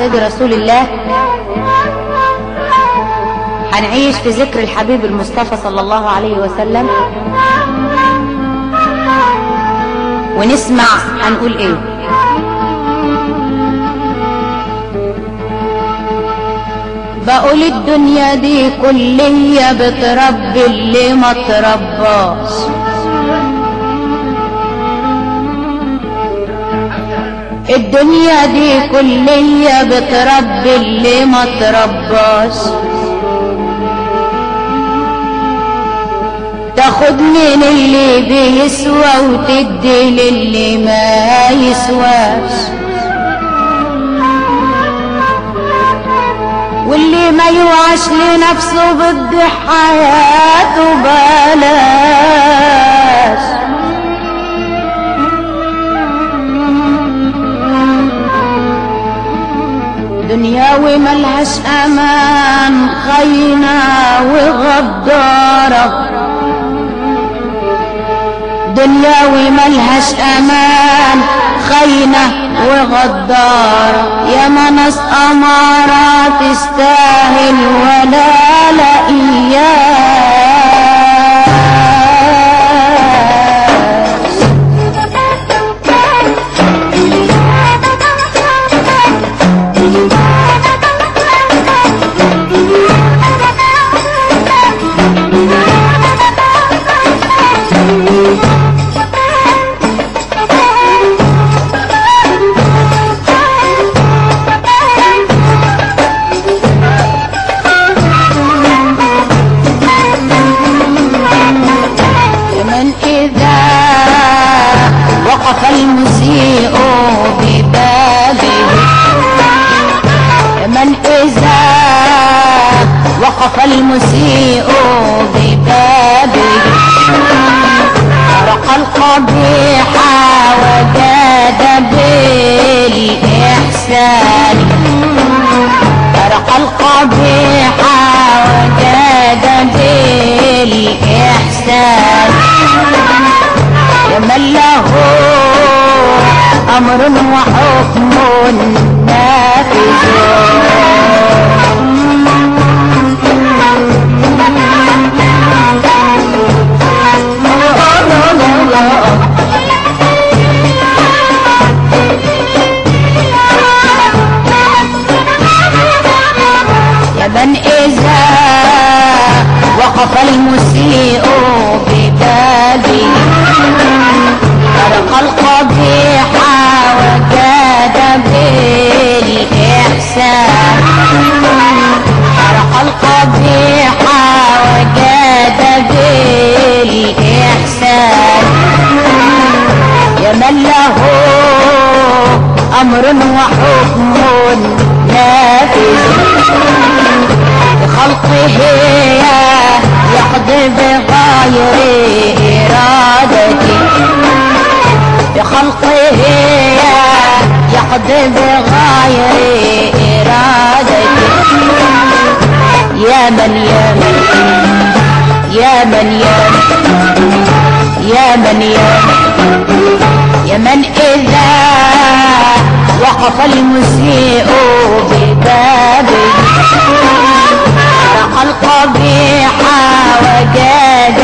سيد رسول الله هنعيش في ذكر الحبيب المصطفى صلى الله عليه وسلم ونسمع هنقول ايه بقول الدنيا دي كلية بتربي اللي ما ترباش الدنيا دي كلية بتربي اللي ما ترباش تاخد من اللي بيسوى وتدي للي ما يسواش واللي ما يوعش لنفسه ضد حياته بلاش دنياوي ملهاش امان خاينة وغدارة دنياوي ملهاش امان خاينة وغدارة يا ما ناس امارة تستاهل ولا لا إياس من إذا وقف المسيء ببابه من إذا وقف المسيء ببابه رق القبيح وجاد بالإحسان رق القبيح وجاد بالإحسان ومن له أمر وحكم نافذ يا من إذا وقف المسيء ببابه طرق القبيح وجاد بالإحسان طرق القبيح وجاد بالإحسان يا من له أمر وحكم نافذ بخلقه يقضي بغير إرادته بخلقه يقضي بغير إرادته يا من يا من يا من يا من يا من يا يا من إذا وقف المسيء ببابه رق القبيح وجاد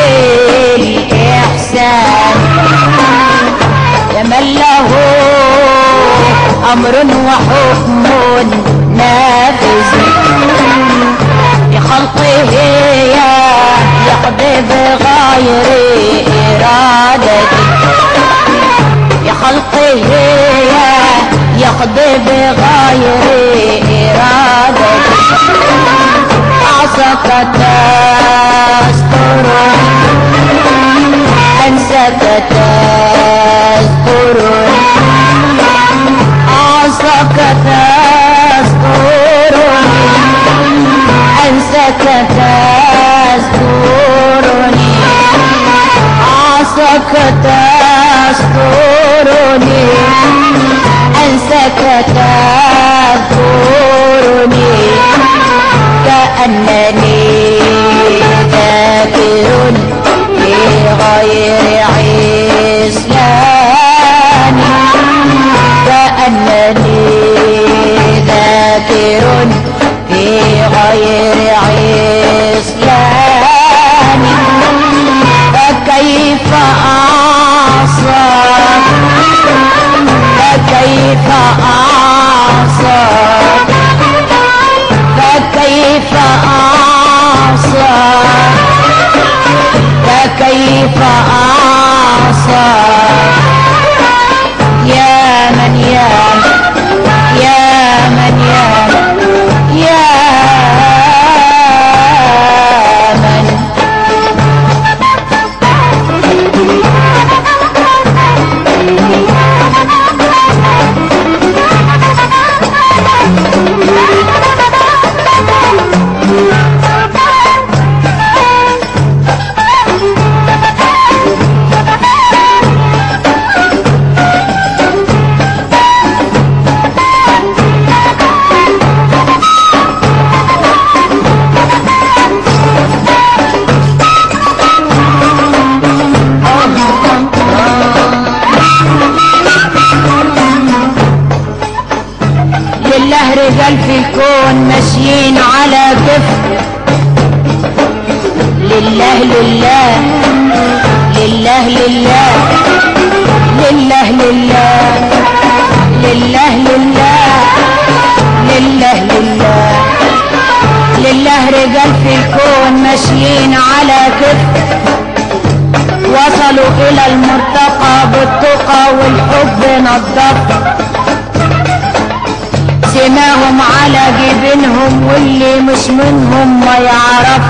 بالإحسان يا من له أمر وحكم نافذ بخلقه يقضي بغير إرادته بخلقه يقضي بغير إرادته عصاك تستر أنسك تذكر عصاك تستر أنسك تذكرني عصاك تسترني أنسك تذكرني كأنني ذاكر في غير عصيان كأنني لله لله لله لله لله لله لله لله لله لله لله رجال في الكون ماشيين على كتف وصلوا الى المرتقى بالتقى والحب نضف سماهم على جبينهم واللي مش منهم ما يعرف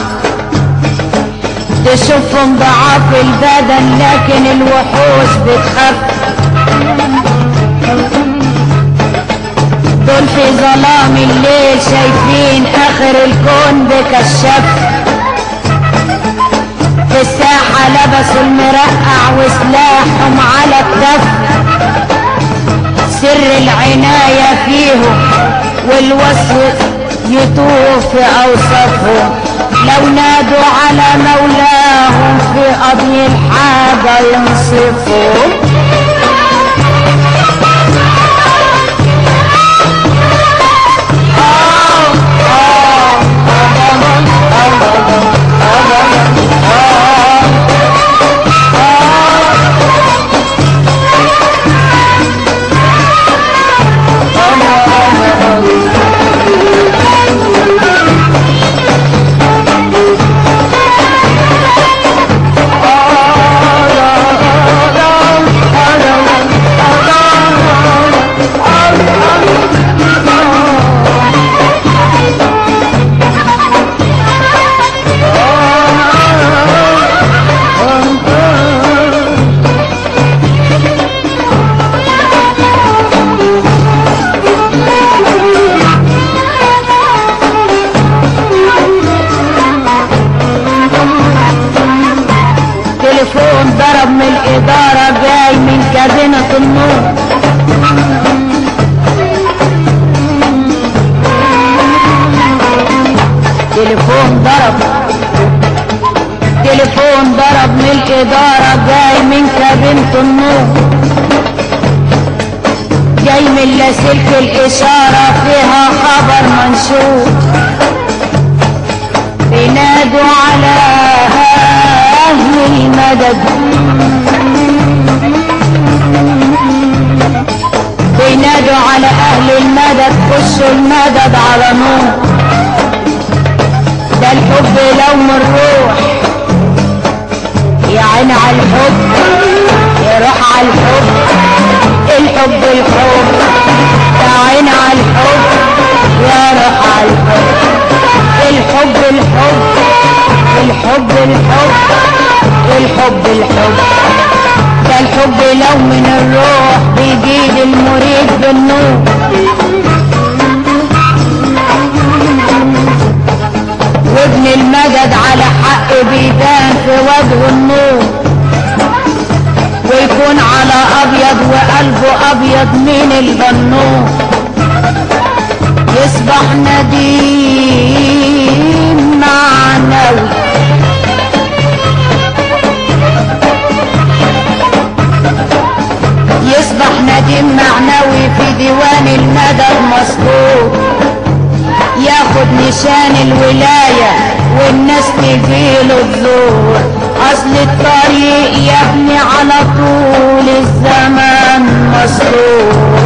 تشوفهم ضعاف البدن لكن الوحوش بتخاف دول في ظلام الليل شايفين اخر الكون بكشف في الساحة لبسوا المرقع وسلاحهم على الكف سر العناية فيهم والوصف يتوه في أوصافهم لو نادوا على مولاهم في قضي الحاجة ينصفهم تليفون ضرب من الإدارة جاي من كابينة النور تليفون ضرب تليفون ضرب من الإدارة جاي من كابينة النور جاي من لاسلك الإشارة فيها خبر منشور بينادوا على أهل المدد بينادوا على أهل المدد خشوا المدد على نور ده الحب لون الروح يا عين على الحب يروح على الحب الحب الحب يا عين على الحب يا روح على الحب الحب الحب الحب الحب الحب الحب ده الحب لو من الروح بيجيب المريد بالنور وابن المدد على حق بيبان في وجه النور ويكون على ابيض وقلبه ابيض من البنور يصبح نديم معنوي يصبح نديم معنوي في ديوان المدد مذكور ياخد نشان الولاية والناس تجيله تزور اصل الطريق يا ابني على طول الزمان مسطور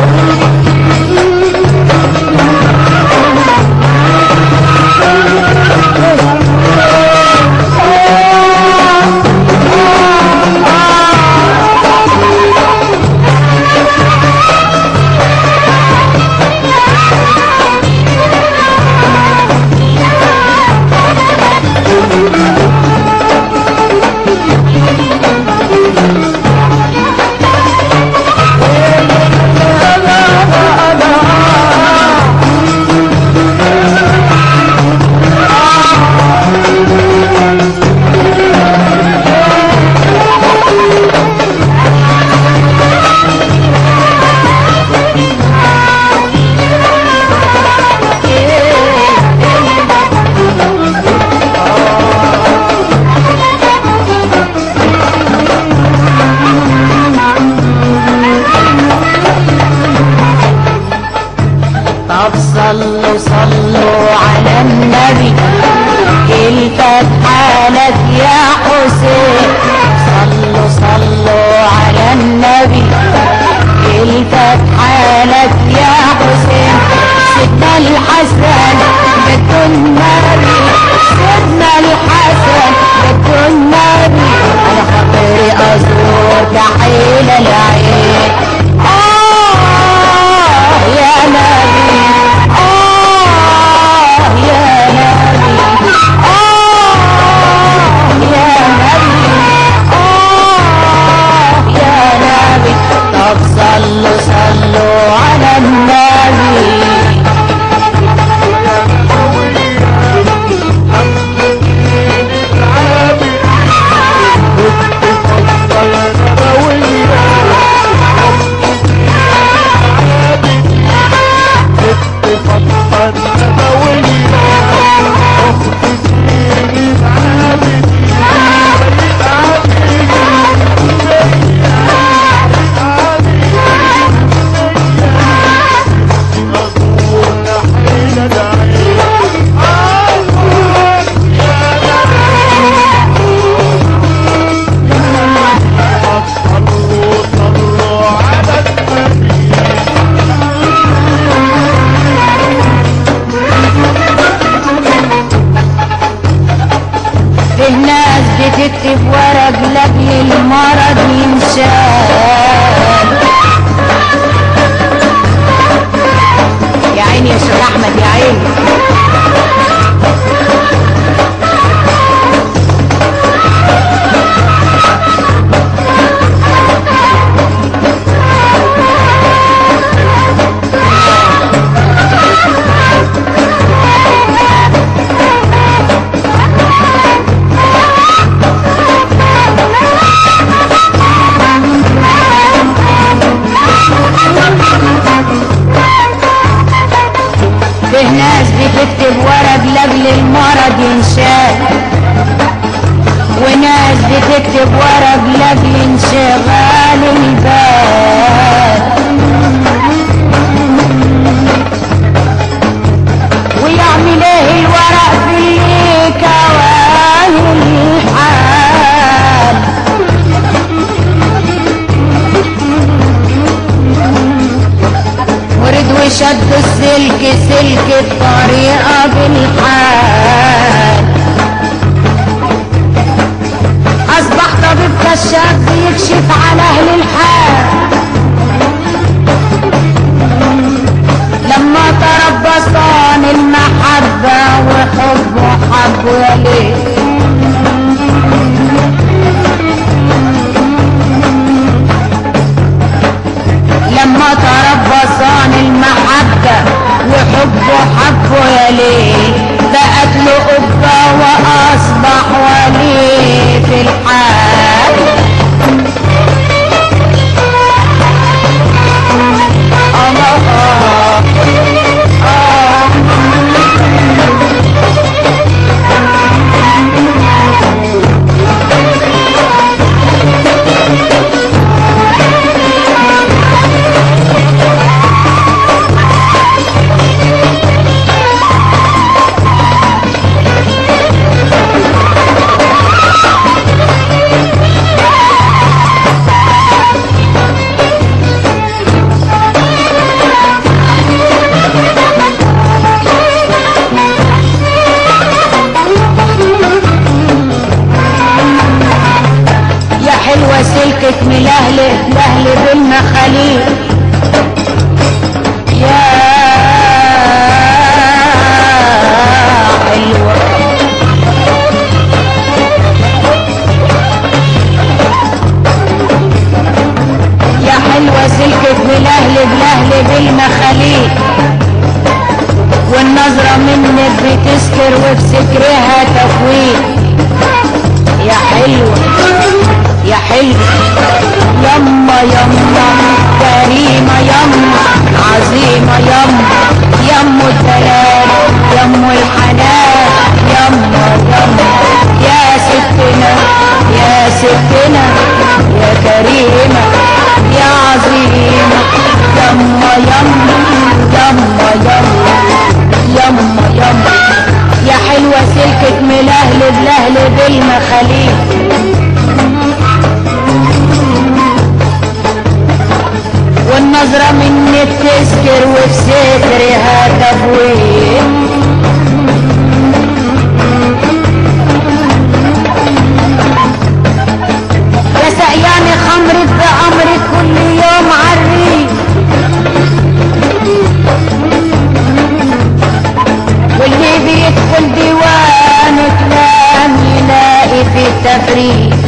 بتكتب ورق لاجل المرض ينشال يا عيني يا شيخ احمد يا عيني فيه ناس بتكتب ورق لاجل المرض ينشال وناس بتكتب ورق لاجل انشغال البال ويعمل ايه الورق في كوان الحال ورد وشد السلك سلك الطريقة بالحال أصبح طبيب كشاف بيكشف على أهل الحال لما تربصان المحبة وحبه حبه يا ليه لما تربصان المحبة وحبه حبه يا ليه بقت له قبة وأصبح ولي في الحال الله آه آه يا حلوة سلكك ملهله لهل بالمخاليق يا حلوة يا حلوة سلكك ملهل بلهل بالمخاليق والنظرة منك بتسكر وفي سكرها تفويق يا حلوة يا حلوة يما يما كريمة يما عظيمة يما يم الدلال يم الحنان يما يما يا ستنا يا ستنا يا كريمة يا عظيمة يما يما يما يما يما يما يا حلوة سلكك ملهلب لهلب المخاليق والنظرة منك تسكر وفي سترها تفويض يا سقياني خمرك بأمرك كل يوم عالريق واللي بيدخل ديوانك لم يلاقي في التفريق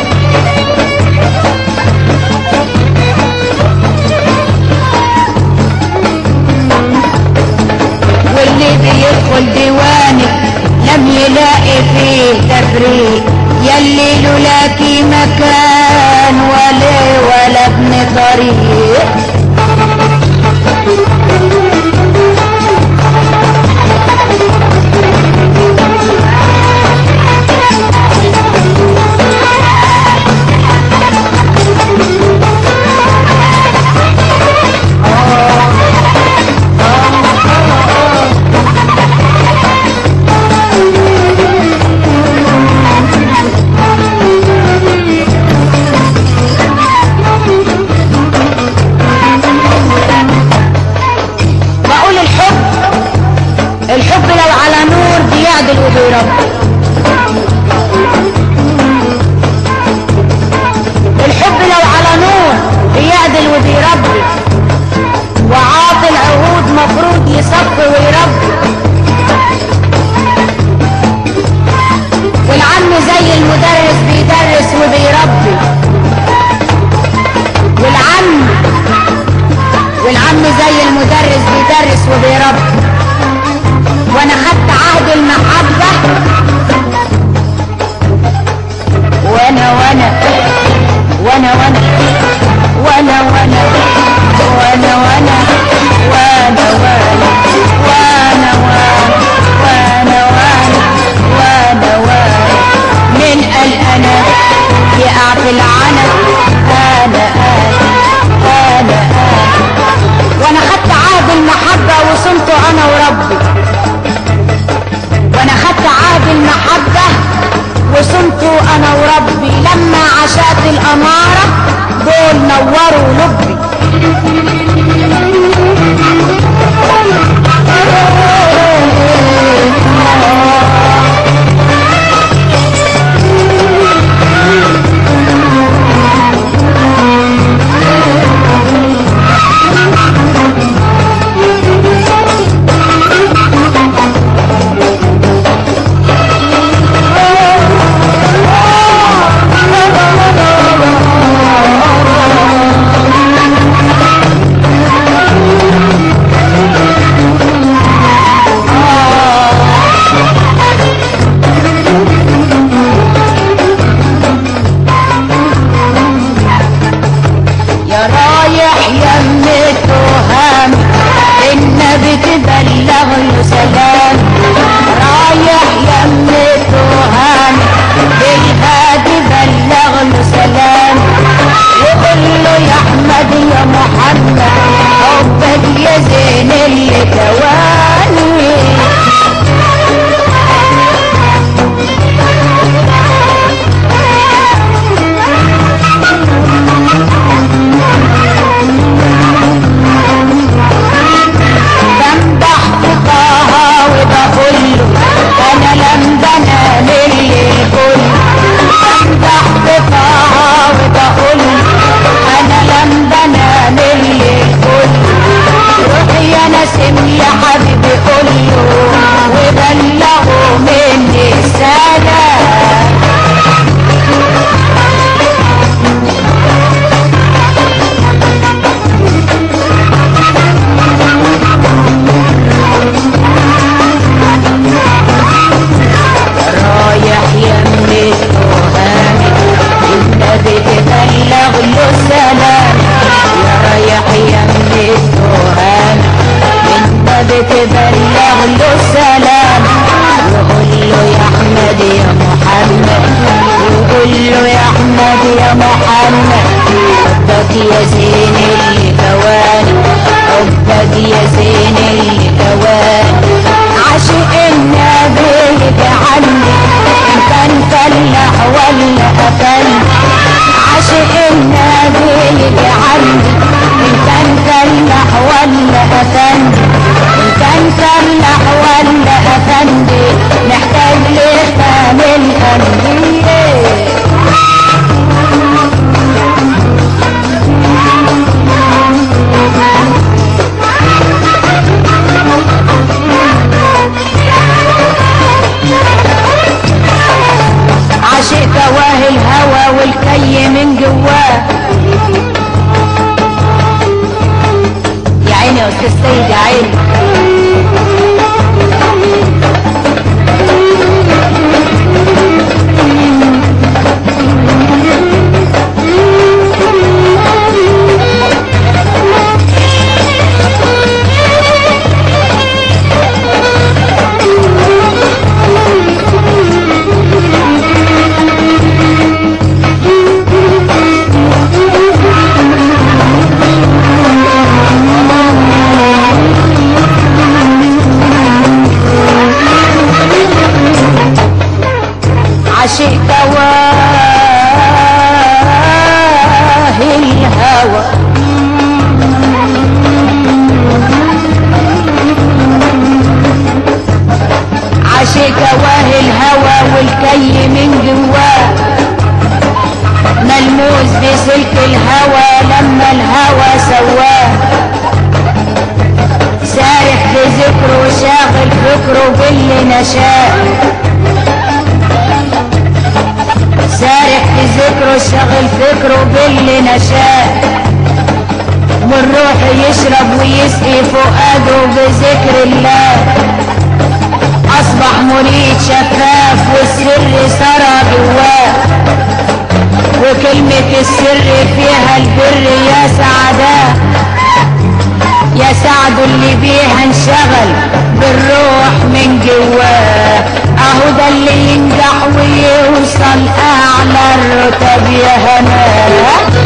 واللي بيدخل ديوانك لم يلاقي فيه تفريق يلي لولاكي مكان ولا ولا ابن طريق ودوروا لبي يا رايح يم التهام النبي تبلغ له سلام رايح يم التهام بالهادي بلغ له سلام وقل له يا احمد يا محمد حبك يا زين اللي تواني بمدح بقاها وبقول له انا لم بنام الكل بمدح بقاها وبقول له انا لم بنام الكل روح يا نسيم يا حبيبي قول له وبلغوا مني السلام رايح يم التهام النبي تبلغ له سلام يا رايح يم التهام النبي تبلغ له سلام وقول له يا احمد يا محمد وقول له يا احمد يا محمد حبك يا زين الكوان حبك يا زين الكوان عاشق النبي يجعلني ان كان فلاح ولا قتل عاشق النبي يجعلني ان كان فلاح ولا قتل ان كان فلاح ولا افندي محتاج لفهم الانبياء عاشق تواه الهوى والكي من جواه يا عيني يا استاذ سيد يا عيني عاشق تواه الهوى عاشق تواه الهوى والكي من جواه ملموس بسلك الهوى لما الهوى سواه سارح بذكره وشاغل فكره باللي نشاه سارح في ذكره شغل فكره باللي نشاء والروح يشرب ويسقي فؤاده بذكر الله اصبح مريد شفاف والسر سرى جواه وكلمة السر فيها البر يا سعداه يا سعد اللي بيها انشغل بالروح من جواه اهو ده اللي ينجح ويوصل اعلى الرتب يا هناه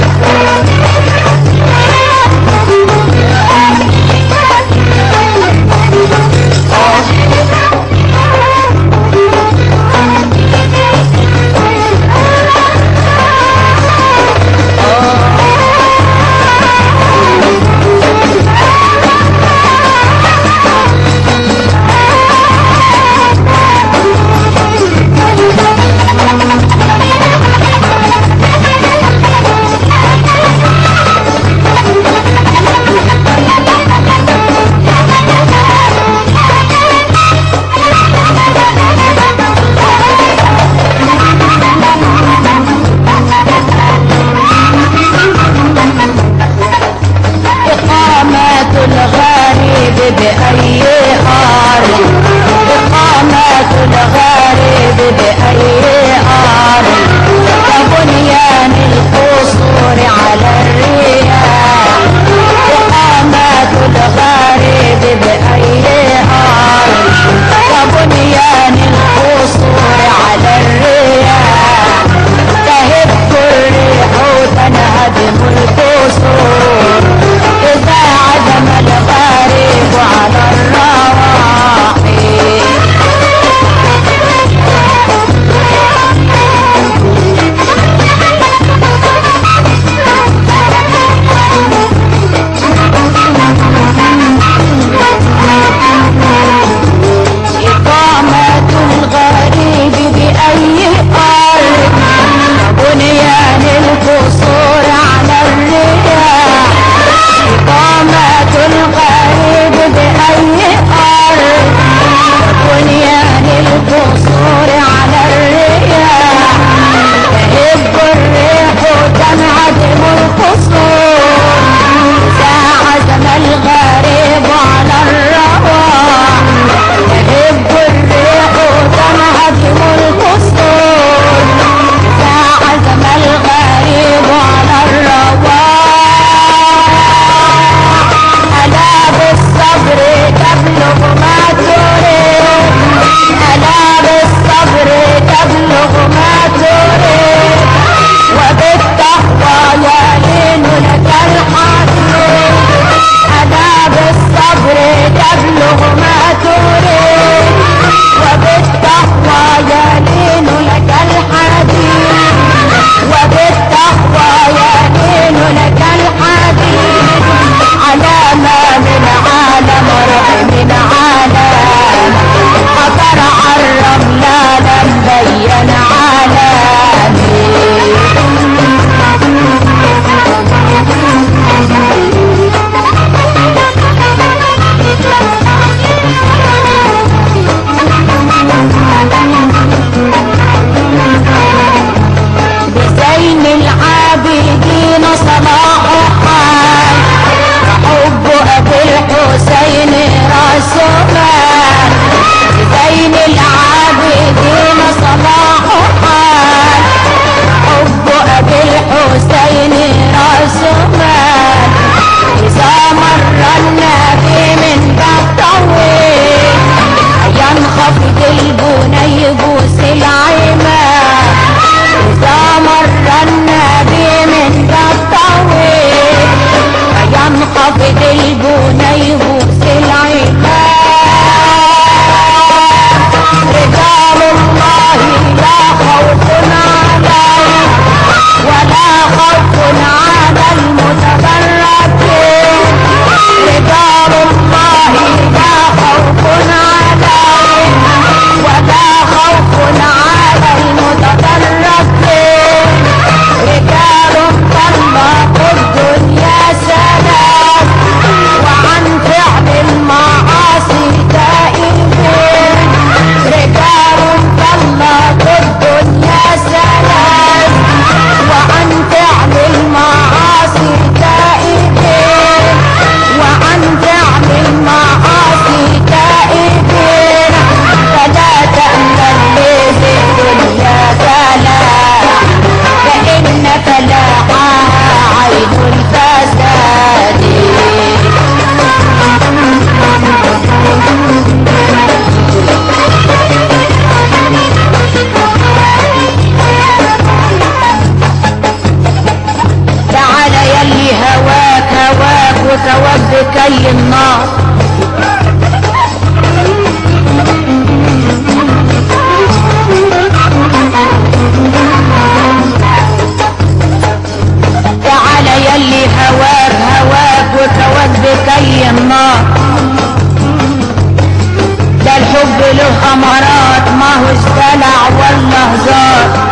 غمرات ما هوش دلع ولا هزار